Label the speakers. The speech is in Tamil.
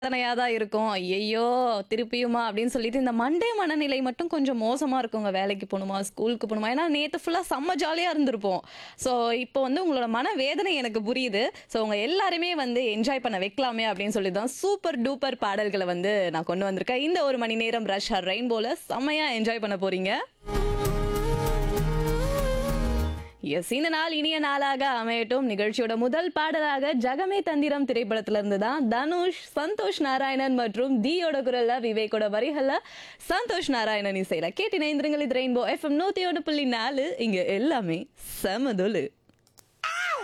Speaker 1: வேதனையா தான் இருக்கும். ஐயய்யோ! திருப்பியுமா அப்படின்னு சொல்லிட்டு இந்த மண்டே மனநிலை மட்டும் கொஞ்சம் மோசமா இருக்குங்க. வேலைக்கு போணுமா? ஸ்கூலுக்கு போணுமா? ஏன்னா நேத்து ஃபுல்லா செம்ம ஜாலியா இருந்திருப்போம். ஸோ இப்போ வந்து உங்களோட மனவேதனை எனக்கு புரியுது. ஸோ உங்க எல்லாருமே வந்து என்ஜாய் பண்ண வைக்கலாமே அப்படின்னு சொல்லி தான் சூப்பர் டூப்பர் பாடல்கள வந்து நான் கொண்டு வந்திருக்கேன். இந்த ஒரு மணி நேரம் ரஷ் ஆர் ரெயின்போல செம்மையா என்ஜாய் பண்ண போறீங்க. எஸ் இந்த நாள் இனிய நாளாக அமையட்டும். நிகழ்ச்சியோட முதல் பாடலாக ஜகமே தந்திரம் திரைப்படத்துல இருந்து தான் தனுஷ், சந்தோஷ் நாராயணன் மற்றும் தீயோட குரல்ல விவேக்கோட வரிகள்ல சந்தோஷ் நாராயணன் இசையில கேட்டு இணைந்திருங்கள் இது ரெயின்போ எஃப்எம் நூத்தி ஒன்று புள்ளி நாலு இங்க எல்லாமே செமதுலு